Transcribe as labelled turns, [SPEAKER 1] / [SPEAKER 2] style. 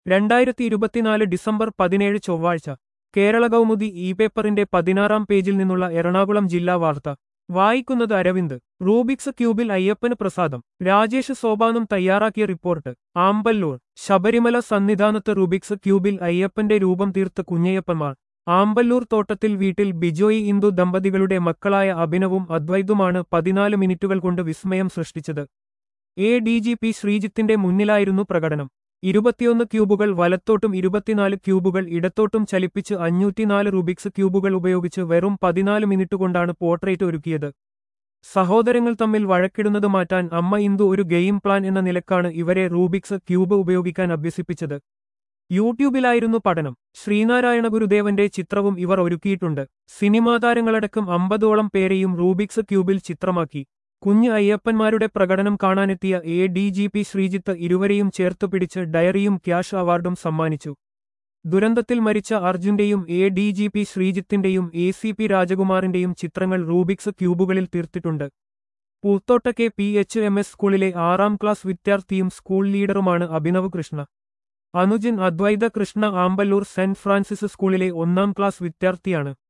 [SPEAKER 1] രണ്ടായിരത്തി ഇരുപത്തിനാല് ഡിസംബർ പതിനേഴ് ചൊവ്വാഴ്ച കേരള കൗമുദി ഇ പേപ്പറിന്റെ പതിനാറാം പേജിൽ നിന്നുള്ള എറണാകുളം ജില്ലാ വാർത്ത വായിക്കുന്നത് അരവിന്ദ് റൂബിക്സ് ക്യൂബിൽ അയ്യപ്പന് പ്രസാദം രാജേഷ് സോപാനം തയ്യാറാക്കിയ റിപ്പോർട്ട് ആമ്പല്ലൂർ ശബരിമല സന്നിധാനത്ത് റൂബിക്സ് ക്യൂബിൽ അയ്യപ്പന്റെ രൂപം തീർത്ത് കുഞ്ഞയ്യപ്പന്മാർ ആമ്പല്ലൂർ തോട്ടത്തിൽ വീട്ടിൽ ബിജോയി ഇന്ദു ദമ്പതികളുടെ മക്കളായ അഭിനവും അദ്വൈതുമാണ് പതിനാല് മിനിറ്റുകൾ കൊണ്ട് വിസ്മയം സൃഷ്ടിച്ചത് എ ഡി ജി പി ശ്രീജിത്തിന്റെ മുന്നിലായിരുന്നു പ്രകടനം ഇരുപത്തിയൊന്ന് ക്യൂബുകൾ വലത്തോട്ടും ഇരുപത്തിനാല് ക്യൂബുകൾ ഇടത്തോട്ടും ചലിപ്പിച്ച് അഞ്ഞൂറ്റിനാല് റുബിക്സ് ക്യൂബുകൾ ഉപയോഗിച്ച് വെറും പതിനാല് മിനിറ്റ് കൊണ്ടാണ് പോർട്രേറ്റ് ഒരുക്കിയത് സഹോദരങ്ങൾ തമ്മിൽ വഴക്കിടുന്നത് മാറ്റാൻ അമ്മ ഇന്ദു ഒരു ഗെയിം പ്ലാൻ എന്ന നിലക്കാണ് ഇവരെ റൂബിക്സ് ക്യൂബ് ഉപയോഗിക്കാൻ അഭ്യസിപ്പിച്ചത് യൂട്യൂബിലായിരുന്നു പഠനം ശ്രീനാരായണ ഗുരുദേവന്റെ ചിത്രവും ഇവർ ഒരുക്കിയിട്ടുണ്ട് സിനിമാ താരങ്ങളടക്കം അമ്പതോളം പേരെയും റൂബിക്സ് ക്യൂബിൽ ചിത്രമാക്കി കുഞ്ഞ് അയ്യപ്പന്മാരുടെ പ്രകടനം കാണാനെത്തിയ A D G P Sreejith ഇരുവരെയും ചേർത്തുപിടിച്ച് ഡയറിയും ക്യാഷ് അവാർഡും സമ്മാനിച്ചു ദുരന്തത്തിൽ മരിച്ച അർജുന്റെയും എ ഡി ജി പി ശ്രീജിത്തിന്റെയും എ സി പി രാജകുമാറിന്റെയും ചിത്രങ്ങൾ റൂബിക്സ് ക്യൂബുകളിൽ തീർത്തിട്ടുണ്ട് പൂത്തോട്ടക്കെ പി എച്ച് എം എസ് സ്കൂളിലെ ആറാം ക്ലാസ് വിദ്യാർത്ഥിയും സ്കൂൾ ലീഡറുമാണ് അഭിനവ് കൃഷ്ണ അനുജൻ അദ്വൈത കൃഷ്ണ ആമ്പല്ലൂർ സെന്റ് ഫ്രാൻസിസ് സ്കൂളിലെ ഒന്നാം ക്ലാസ് വിദ്യാർത്ഥിയാണ്